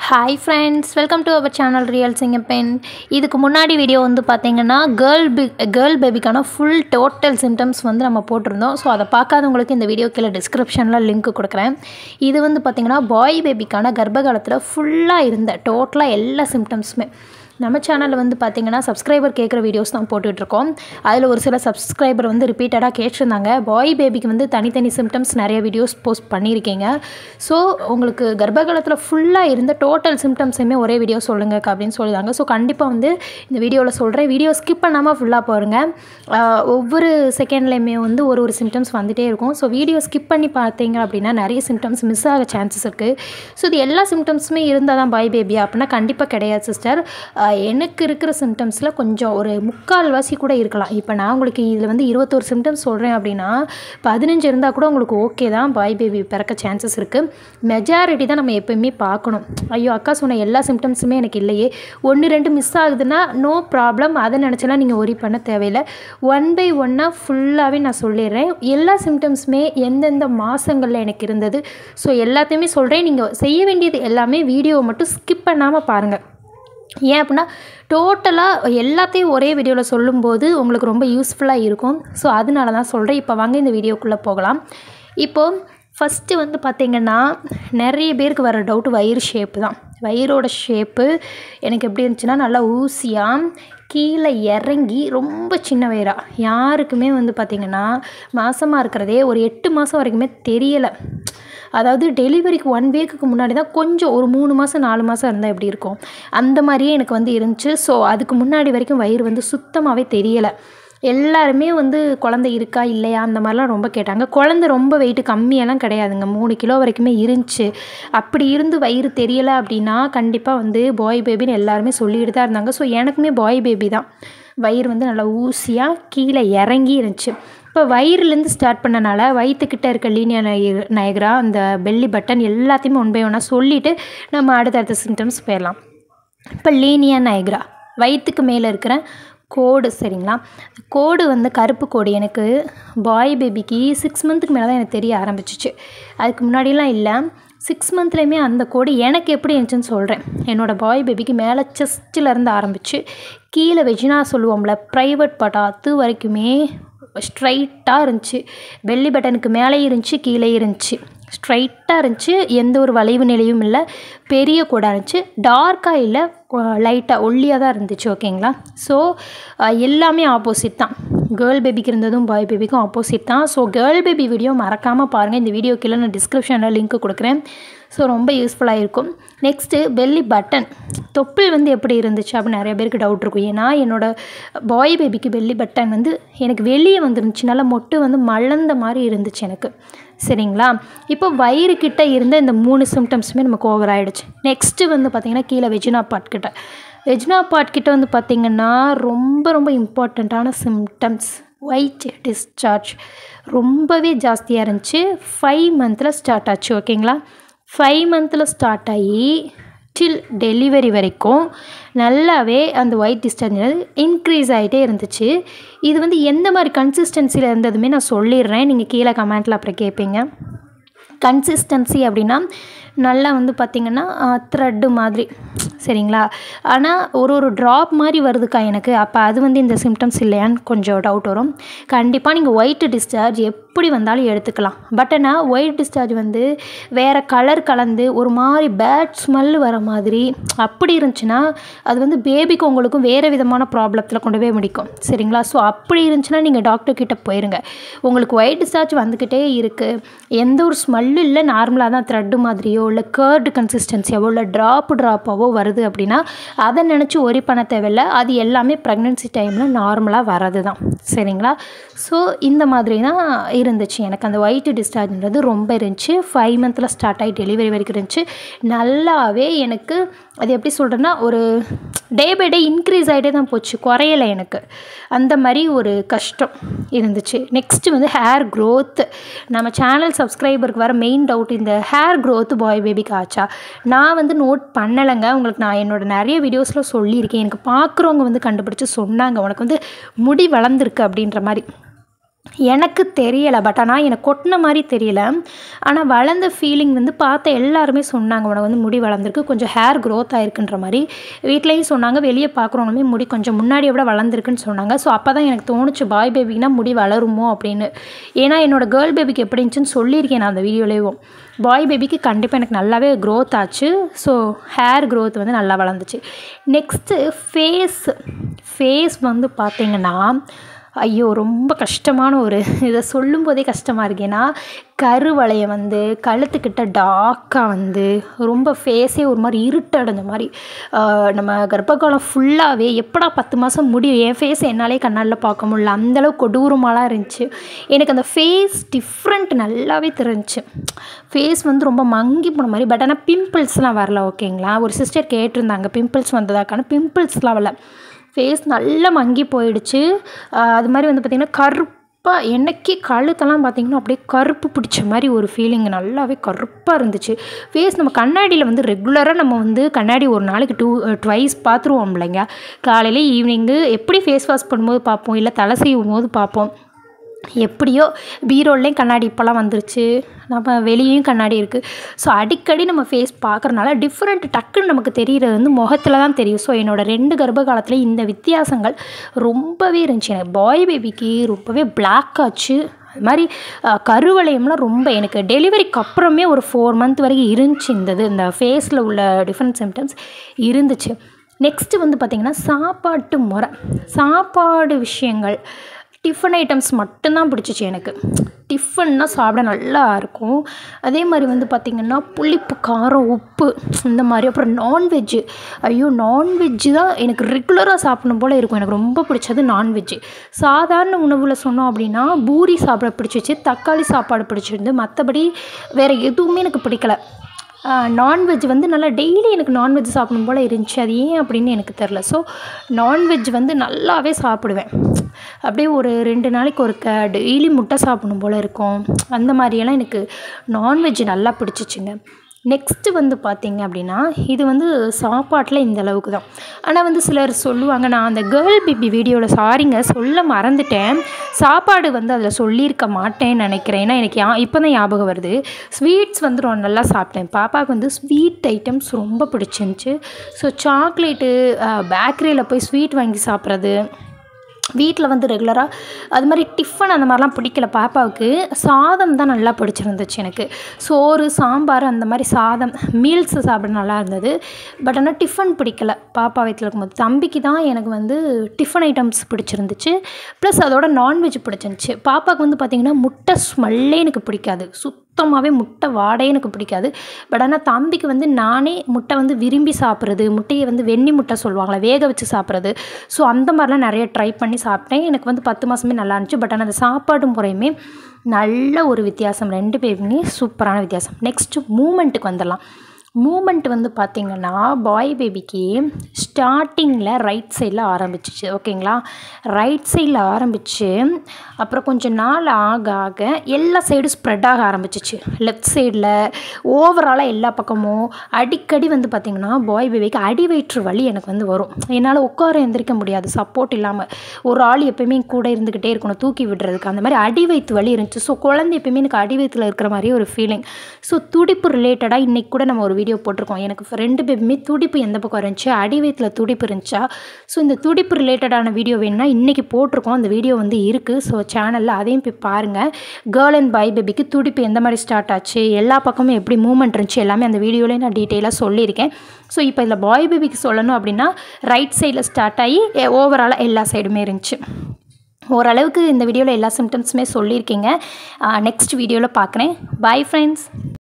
hi friends welcome to our channel real சிங்கப்பென் இதுக்கு முன்னாடி வீடியோ வந்து பார்த்தீங்கன்னா கேர்ள் பி கேர்ள் பேபிக்கான ஃபுல் டோட்டல் சிம்டம்ஸ் வந்து நம்ம போட்டிருந்தோம் ஸோ அதை பார்க்காதவங்களுக்கு இந்த வீடியோ கீழே டிஸ்கிரிப்ஷனில் லிங்க் கொடுக்குறேன் இது வந்து பார்த்தீங்கன்னா பாய் பேபிக்கான கர்ப்ப காலத்தில் ஃபுல்லாக இருந்த டோட்டலாக எல்லா சிம்டம்ஸுமே நம்ம சேனலில் வந்து பார்த்தீங்கன்னா சப்ஸ்கிரைபர் கேட்குற வீடியோஸ் தான் போட்டுட்ருக்கோம் அதில் ஒரு சில சப்ஸ்கிரைபர் வந்து ரிப்பீட்டடாக கேட்டிருந்தாங்க பாய் பேபிக்கு வந்து தனித்தனி சிம்டம்ஸ் நிறைய வீடியோஸ் போஸ்ட் பண்ணியிருக்கீங்க ஸோ உங்களுக்கு கர்ப்ப காலத்தில் ஃபுல்லாக இருந்த டோட்டல் சிம்டம்ஸையுமே ஒரே வீடியோ சொல்லுங்க அப்படின்னு சொல்லிதாங்க ஸோ கண்டிப்பாக வந்து இந்த வீடியோவில் சொல்கிறேன் வீடியோ ஸ்கிப் பண்ணாமல் ஃபுல்லாக பாருங்கள் ஆஹ் ஒவ்வொரு செகண்ட்லேயுமே வந்து ஒரு ஒரு சிம்டம்ஸ் வந்துகிட்டே இருக்கும் ஸோ வீடியோ ஸ்கிப் பண்ணி பார்த்தீங்க அப்படின்னா நிறைய சிம்டம்ஸ் மிஸ் ஆக சான்சஸ் இருக்குது ஸோ இது எல்லா சிம்டம்ஸுமே இருந்தால் தான் பாய் பேபி அப்படின்னா கண்டிப்பாக கிடையாது சிஸ்டர் எனக்கு இருக்கிற சிம்டம்ஸில் கொஞ்சம் ஒரு முக்கால்வாசி கூட இருக்கலாம் இப்போ நான் உங்களுக்கு இதில் வந்து இருபத்தோரு சிம்டம்ஸ் சொல்கிறேன் அப்படின்னா பதினஞ்சு இருந்தால் கூட உங்களுக்கு ஓகே தான் பாய் பேபி பிறக்க சான்சஸ் இருக்குது மெஜாரிட்டி தான் நம்ம எப்போயுமே பார்க்கணும் ஐயோ அக்கா சொன்ன எல்லா சிம்டம்ஸுமே எனக்கு இல்லையே ஒன்று ரெண்டு மிஸ் ஆகுதுன்னா நோ ப்ராப்ளம் அதை நினச்சலாம் நீங்கள் ஒரி பண்ண தேவையில்லை ஒன் பை ஒன்னாக ஃபுல்லாகவே நான் சொல்லிடுறேன் எல்லா சிம்டம்ஸுமே எந்தெந்த மாதங்களில் எனக்கு இருந்தது ஸோ எல்லாத்தையுமே சொல்கிறேன் நீங்கள் செய்ய வேண்டியது எல்லாமே வீடியோவை மட்டும் ஸ்கிப் பண்ணாமல் பாருங்கள் ஏன் அப்படின்னா டோட்டலாக எல்லாத்தையும் ஒரே வீடியோவில் சொல்லும்போது உங்களுக்கு ரொம்ப யூஸ்ஃபுல்லாக இருக்கும் ஸோ அதனால தான் சொல்கிறேன் இப்போ வாங்க இந்த வீடியோக்குள்ளே போகலாம் இப்போது ஃபஸ்ட்டு வந்து பார்த்திங்கன்னா நிறைய பேருக்கு வர டவுட் வயிறு ஷேப்பு தான் வயிறோட ஷேப்பு எனக்கு எப்படி இருந்துச்சுன்னா நல்லா ஊசியாக கீழே இறங்கி ரொம்ப சின்ன வயிறா யாருக்குமே வந்து பார்த்திங்கன்னா மாதமாக இருக்கிறதே ஒரு எட்டு மாதம் வரைக்குமே தெரியலை அதாவது டெலிவரிக்கு ஒன் வீக்குக்கு முன்னாடி தான் கொஞ்சம் ஒரு மூணு மாதம் நாலு மாதம் இருந்தால் எப்படி இருக்கும் அந்த மாதிரியே எனக்கு வந்து இருந்துச்சு ஸோ அதுக்கு முன்னாடி வரைக்கும் வயிறு வந்து சுத்தமாகவே தெரியலை எல்லாருமே வந்து குழந்தை இருக்கா இல்லையா அந்த மாதிரிலாம் ரொம்ப கேட்டாங்க குழந்தை ரொம்ப வெயிட்டு கம்மியெல்லாம் கிடையாதுங்க மூணு கிலோ வரைக்குமே இருந்துச்சு அப்படி இருந்து வயிறு தெரியலை அப்படின்னா கண்டிப்பாக வந்து பாய் பேபின்னு எல்லாருமே சொல்லிட்டு தான் இருந்தாங்க ஸோ எனக்குமே பாய் பேபி தான் வயிறு வந்து நல்லா ஊசியாக கீழே இறங்கி இருந்துச்சு இப்போ வயிறுலேருந்து ஸ்டார்ட் பண்ணனால வயிற்றுக்கிட்ட இருக்க லீனியா நய நயக்ரா அந்த பெல்லி பட்டன் எல்லாத்தையுமே ஒன் பை ஒன்னாக சொல்லிவிட்டு நம்ம அடுத்தடுத்த சிம்டம்ஸ் போயிடலாம் இப்போ லீனியா நயக்ரா வயிற்றுக்கு மேலே இருக்கிற கோடு சரிங்களா கோடு வந்து கருப்பு கோடு எனக்கு பாய் பேபிக்கு சிக்ஸ் மந்த்துக்கு மேலே தான் எனக்கு தெரிய ஆரம்பிச்சிச்சு அதுக்கு முன்னாடிலாம் இல்லை சிக்ஸ் மந்த்லேயுமே அந்த கோடு எனக்கு எப்படி இருந்துச்சுன்னு சொல்கிறேன் என்னோடய பாய் பேபிக்கு மேலே செஸ்ட்டிலேருந்து ஆரம்பித்து கீழே வெஜினா சொல்லுவோம்ல ப்ரைவேட் பார்ட் அது வரைக்குமே ஸ்ட்ரைட்டாக இருந்துச்சு பெல்லி பட்டனுக்கு மேலே இருந்துச்சு கீழே இருந்துச்சு ஸ்ட்ரைட்டாக இருந்துச்சு எந்த ஒரு வளைவு நிலையும் இல்லை பெரிய கூட இருந்துச்சு டார்க்காக இல்லை லைட்டாக ஒல்லியாக தான் இருந்துச்சு ஓகேங்களா ஸோ எல்லாமே ஆப்போசிட் தான் கேர்ள் பேபிக்கு இருந்ததும் பாய் பேபிக்கும் ஆப்போசிட் தான் ஸோ கேர்ள் பேபி வீடியோ மறக்காமல் பாருங்கள் இந்த வீடியோ கீழே நான் டிஸ்கிரிப்ஷனில் லிங்க் கொடுக்குறேன் ஸோ ரொம்ப யூஸ்ஃபுல்லாக இருக்கும் நெக்ஸ்ட்டு பெல்லி பட்டன் தொப்புள் வந்து எப்படி இருந்துச்சு அப்படின்னு நிறைய பேருக்கு டவுட் இருக்கும் ஏன்னா என்னோடய பாய் பேபிக்கு பெல்லி பட்டன் வந்து எனக்கு வெளியே வந்துருந்துச்சு நல்லா மொட்டு வந்து மலர்ந்த மாதிரி இருந்துச்சு எனக்கு சரிங்களா இப்போ வயிறு கிட்ட இருந்த இந்த மூணு சிம்டம்ஸுமே நமக்கு ஓவர் ஆகிடுச்சு நெக்ஸ்ட்டு வந்து பார்த்திங்கன்னா கீழே வெஜினா பாட் கிட்ட வெஜினா பாட் கிட்ட வந்து பார்த்திங்கன்னா ரொம்ப ரொம்ப இம்பார்ட்டண்ட்டான சிம்டம்ஸ் ஒயிட் டிஸ்சார்ஜ் ரொம்பவே ஜாஸ்தியாக இருந்துச்சு ஃபைவ் மந்தில் ஸ்டார்ட் ஆச்சு ஓகேங்களா ஃபைவ் மந்தில் ஸ்டார்ட் ஆகி டில் டெலிவரி வரைக்கும் நல்லாவே அந்த ஒயிட் டிஸ்சார்ஜ் இன்க்ரீஸ் ஆகிட்டே இருந்துச்சு இது வந்து எந்த மாதிரி கன்சிஸ்டன்சியில் இருந்ததுமே நான் சொல்லிடுறேன் நீங்கள் கீழே கமெண்ட்டில் அப்புறம் கேட்பீங்க கன்சிஸ்டன்சி அப்படின்னா நல்லா வந்து பார்த்திங்கன்னா த்ரெட்டு மாதிரி சரிங்களா ஆனால் ஒரு ஒரு ட்ராப் மாதிரி வருதுக்கா எனக்கு அப்போ அது வந்து இந்த சிம்டம்ஸ் இல்லையான்னு கொஞ்சம் டவுட் வரும் கண்டிப்பாக நீங்கள் ஒயிட் டிஸ்சார்ஜ் எப்படி வந்தாலும் எடுத்துக்கலாம் பட் ஆனால் ஒயிட் டிஸ்சார்ஜ் வந்து வேறு கலர் கலந்து ஒரு மாதிரி பேட் ஸ்மெல் வர மாதிரி அப்படி இருந்துச்சுன்னா அது வந்து பேபிக்கு உங்களுக்கும் வேறு விதமான ப்ராப்ளத்தில் கொண்டு போய் முடிக்கும் சரிங்களா ஸோ அப்படி இருந்துச்சுன்னா நீங்கள் டாக்டர் கிட்ட போயிருங்க உங்களுக்கு ஒயிட் டிஸ்சார்ஜ் வந்துக்கிட்டே இருக்குது எந்த ஒரு ஸ்மெல்லும் இல்லை நார்மலாக தான் த்ரெட்டு மாதிரியோ இல்லை கேர்டு கன்சிஸ்டன்சியாவோ இல்லை ட்ராப் ட்ராப்பாவோ வருது அப்படின்னா அதை நினச்சி ஒரி பண்ண தேவையில்லை அது எல்லாமே ப்ரெக்னென்சி டைமில் நார்மலாக வரது தான் சரிங்களா ஸோ இந்த மாதிரி தான் இருந்துச்சு எனக்கு அந்த ஒயிட் டிஸ்சார்ஜ்ன்றது ரொம்ப இருந்துச்சு ஃபைவ் மந்தில் ஸ்டார்ட் ஆகி டெலிவரி வரைக்கும் இருந்துச்சு நல்லாவே எனக்கு அது எப்படி சொல்கிறேன்னா ஒரு டே பை டே இன்க்ரீஸ் ஆகிட்டே தான் போச்சு குறையலை எனக்கு அந்த மாதிரி ஒரு கஷ்டம் இருந்துச்சு நெக்ஸ்ட்டு வந்து ஹேர் க்ரோத் நம்ம சேனல் சப்ஸ்கிரைபருக்கு வர மெயின் டவுட் இந்த ஹேர் க்ரோத் பாய் பேபிக்கு ஆச்சா நான் வந்து நோட் பண்ணலைங்க உங்களுக்கு நான் என்னோட நிறைய வீடியோஸில் சொல்லியிருக்கேன் எனக்கு பார்க்குறவங்க வந்து கண்டுபிடிச்சி சொன்னாங்க உனக்கு வந்து முடி வளர்ந்துருக்கு அப்படின்ற மாதிரி எனக்கு தெரியலை பட் ஆனால் எனக்கு கொட்டின மாதிரி தெரியல ஆனால் வளர்ந்த ஃபீலிங் வந்து பார்த்த எல்லாருமே சொன்னாங்க உனக்கு வந்து முடி வளர்ந்துருக்கு கொஞ்சம் ஹேர் க்ரோத் ஆயிருக்குன்ற மாதிரி வீட்லேயும் சொன்னாங்க வெளியே பார்க்குறவங்களுமே முடி கொஞ்சம் முன்னாடியை விட வளர்ந்துருக்குன்னு சொன்னாங்க ஸோ அப்போ தான் எனக்கு தோணுச்சு பாய் பேபிக்குனா முடி வளருமோ அப்படின்னு ஏன்னா என்னோடய கேர்ள் பேபிக்கு எப்படி இருந்துச்சுன்னு சொல்லியிருக்கேன் நான் அந்த வீடியோலேயும் பாய் பேபிக்கு கண்டிப்பாக எனக்கு நல்லாவே க்ரோத் ஆச்சு ஸோ ஹேர் க்ரோத் வந்து நல்லா வளர்ந்துச்சு நெக்ஸ்ட்டு ஃபேஸ் ஃபேஸ் வந்து பார்த்திங்கன்னா ஐயோ ரொம்ப கஷ்டமான ஒரு இதை சொல்லும்போதே கஷ்டமாக இருக்கு ஏன்னா கருவளையம் வந்து கழுத்துக்கிட்ட டார்க்காக வந்து ரொம்ப ஃபேஸே ஒரு மாதிரி இருட்டடைஞ்ச மாதிரி ஆஹ் நம்ம கர்ப்பகாலம் ஃபுல்லாகவே எப்படா பத்து மாதம் முடியும் என் ஃபேஸ் என்னாலே கண்ணாடில் பார்க்க முடியல அந்தளவு கொடூரமாலாம் இருந்துச்சு எனக்கு அந்த ஃபேஸ் டிஃப்ரெண்ட் நல்லாவே தெரிஞ்சுச்சு ஃபேஸ் வந்து ரொம்ப மங்கி போன மாதிரி பட் ஆனால் பிம்பிள்ஸ்லாம் வரல ஓகேங்களா ஒரு சிஸ்டர் கேட்டிருந்தாங்க பிம்பிள்ஸ் வந்ததாக்கான பிம்பிள்ஸ்லாம் வரல ஃபேஸ் நல்லா மங்கி போயிடுச்சு ஆஹ் அது மாதிரி வந்து பார்த்திங்கன்னா கருப்பாக எனக்கே கழுத்தெல்லாம் பார்த்திங்கன்னா அப்படியே கருப்பு பிடிச்ச மாதிரி ஒரு ஃபீலிங் நல்லாவே கருப்பாக இருந்துச்சு ஃபேஸ் நம்ம கண்ணாடியில் வந்து ரெகுலராக நம்ம வந்து கண்ணாடி ஒரு நாளைக்கு டூ ட்வைஸ் பார்த்துருவோம் இல்லைங்க காலையில் ஈவினிங்கு எப்படி ஃபேஸ் வாஷ் பண்ணும்போது பார்ப்போம் இல்லை தலை செய்யும் போது பார்ப்போம் எப்படியோ பீரோல்லையும் கண்ணாடி இப்போல்லாம் வந்துருச்சு நம்ம வெளியேயும் கண்ணாடி இருக்குது ஸோ அடிக்கடி நம்ம ஃபேஸ் பார்க்குறனால டிஃப்ரெண்ட் டக்குன்னு நமக்கு தெரிகிறது வந்து முகத்தில் தான் தெரியும் ஸோ என்னோடய ரெண்டு கர்ப்ப காலத்தில் இந்த வித்தியாசங்கள் ரொம்பவே இருந்துச்சு எனக்கு பாய் பேபிக்கு ரொம்பவே பிளாக் ஆச்சு அது மாதிரி அஹ், கருவளையம்லாம் ரொம்ப எனக்கு டெலிவரிக்கு அப்புறமே ஒரு ஃபோர் மந்த் வரைக்கும் இருந்துச்சு இந்த இது இந்த ஃபேஸில் உள்ள டிஃப்ரெண்ட் சிம்டம்ஸ் இருந்துச்சு நெக்ஸ்ட்டு வந்து பார்த்திங்கன்னா சாப்பாட்டு முறை சாப்பாடு விஷயங்கள் டிஃபன் ஐட்டம்ஸ் மட்டும்தான் பிடிச்சிச்சு எனக்கு டிஃபன்னா சாப்பிட நல்லா இருக்கும் அதே மாதிரி வந்து பார்த்திங்கன்னா புளிப்பு காரம் உப்பு இந்த மாதிரி அப்புறம் நான்வெஜ்ஜு ஐயோ நான்வெஜ்ஜு தான் எனக்கு ரெகுலராக சாப்பிடணும் போல் இருக்கும் எனக்கு ரொம்ப பிடிச்சது நான்வெஜ்ஜு சாதாரண உணவில் சொன்னோம் அப்படின்னா பூரி சாப்பிட பிடிச்சிச்சு தக்காளி சாப்பாடு பிடிச்சிருந்து மற்றபடி வேறு எதுவுமே எனக்கு பிடிக்கல நான்வெஜ் வந்து நல்லா டெய்லி எனக்கு நான்வெஜ் சாப்பிடணும் போல் இருந்துச்சு அது ஏன் அப்படின்னு எனக்கு தெரில ஸோ நான்வெஜ் வந்து நல்லாவே சாப்பிடுவேன் அப்படியே ஒரு ரெண்டு நாளைக்கு ஒரு க டெய்லி முட்டை சாப்பிடணும் போல் இருக்கும் அந்த மாதிரியெல்லாம் எனக்கு நான்வெஜ் நல்லா பிடிச்சிச்சுங்க நெக்ஸ்ட்டு வந்து பார்த்தீங்க அப்படின்னா இது வந்து சாப்பாட்டில் இந்த அளவுக்கு தான் ஆனால் வந்து சிலர் சொல்லுவாங்க நான் அந்த கேர்ள் பேபி வீடியோவில் சாரிங்க சொல்ல மறந்துட்டேன் சாப்பாடு வந்து அதில் சொல்லியிருக்க மாட்டேன்னு நினைக்கிறேன் ஏன்னா எனக்கு யா இப்போ தான் ஞாபகம் வருது ஸ்வீட்ஸ் வந்து ரொம்ப நல்லா சாப்பிட்டேன் பாப்பாவுக்கு வந்து ஸ்வீட் ஐட்டம்ஸ் ரொம்ப பிடிச்சிருந்துச்சு ஸோ சாக்லேட்டு பேக்கரியில் போய் ஸ்வீட் வாங்கி சாப்பிட்றது வீட்டில் வந்து ரெகுலராக அது மாதிரி டிஃபன் அந்த மாதிரிலாம் பிடிக்கல பாப்பாவுக்கு சாதம் தான் நல்லா பிடிச்சிருந்துச்சு எனக்கு சோறு சாம்பார் அந்த மாதிரி சாதம் மீல்ஸ் சாப்பிட நல்லா இருந்தது பட் ஆனால் டிஃபன் பிடிக்கல பாப்பா வயிற்றில் இருக்கும்போது தம்பிக்கு தான் எனக்கு வந்து டிஃபன் ஐட்டம்ஸ் பிடிச்சிருந்துச்சு ப்ளஸ் அதோட நான்வெஜ் பிடிச்சிருந்துச்சு பாப்பாவுக்கு வந்து பார்த்திங்கன்னா முட்டை ஸ்மெல்லே எனக்கு பிடிக்காது சுத்தமாகவே முட்டை வாடையே எனக்கு பிடிக்காது பட் ஆனால் தம்பிக்கு வந்து நானே முட்டை வந்து விரும்பி சாப்பிட்றது முட்டையை வந்து வெண்ணி முட்டை சொல்லுவாங்களே வேக வச்சு சாப்பிட்றது ஸோ அந்த மாதிரிலாம் நிறைய ட்ரை பண்ணி சாப்பிட்டேன் எனக்கு வந்து பத்து மாதமே நல்லா இருந்துச்சு பட் ஆனால் அந்த சாப்பாடு முறையுமே நல்ல ஒரு வித்தியாசம் ரெண்டு பேருமே சூப்பரான வித்தியாசம் நெக்ஸ்ட்டு மூமெண்ட்டுக்கு வந்துடலாம் மூமெண்ட் வந்து பார்த்திங்கன்னா பாய் பேபிக்கு ஸ்டார்டிங்கில் ரைட் சைடில் ஆரம்பிச்சிச்சு ஓகேங்களா ரைட் சைடில் ஆரம்பித்து அப்புறம் கொஞ்சம் நாள் ஆக ஆக எல்லா சைடும் ஸ்ப்ரெட் ஆக ஆரம்பிச்சிச்சு லெஃப்ட் சைடில் ஓவராலாக எல்லா பக்கமும் அடிக்கடி வந்து பார்த்திங்கன்னா பாய் பேபிக்கு அடி வயிற்று வலி எனக்கு வந்து வரும் என்னால் உட்கார எந்திரிக்க முடியாது சப்போர்ட் இல்லாமல் ஒரு ஆள் எப்பயுமே கூட இருந்துக்கிட்டே இருக்கணும் தூக்கி விடுறதுக்கு அந்த மாதிரி அடி வயிற்று வலி இருந்துச்சு ஸோ குழந்தை எப்பயுமே எனக்கு அடி வயிற்றுல இருக்கிற மாதிரியே ஒரு ஃபீலிங் ஸோ துடிப்பு ரிலேட்டடாக இன்றைக்கி கூட நம்ம ஒரு வீடியோ போட்டிருக்கோம் எனக்கு ரெண்டு பேருமே துடிப்பு எந்த பக்கம் இருந்துச்சு அடி வயிற்றுல துடிப்பு இருந்துச்சா ஸோ இந்த துடிப்பு ரிலேட்டடான வீடியோ வேணும்னா இன்றைக்கி போட்டிருக்கோம் அந்த வீடியோ வந்து இருக்குது ஸோ சேனலில் அதையும் போய் பாருங்கள் கேர்ள் அண்ட் பாய் பேபிக்கு துடிப்பு எந்த மாதிரி ஸ்டார்ட் ஆச்சு எல்லா பக்கமும் எப்படி மூவ்மெண்ட் இருந்துச்சு எல்லாமே அந்த வீடியோலேயே நான் டீட்டெயிலாக சொல்லியிருக்கேன் ஸோ இப்போ இதில் பாய் பேபிக்கு சொல்லணும் அப்படின்னா ரைட் சைடில் ஸ்டார்ட் ஆகி ஓவராலாக எல்லா சைடுமே இருந்துச்சு ஓரளவுக்கு இந்த வீடியோவில் எல்லா சிம்டம்ஸுமே சொல்லியிருக்கீங்க நெக்ஸ்ட் வீடியோவில் பார்க்குறேன் பாய் ஃப்ரெண்ட்ஸ்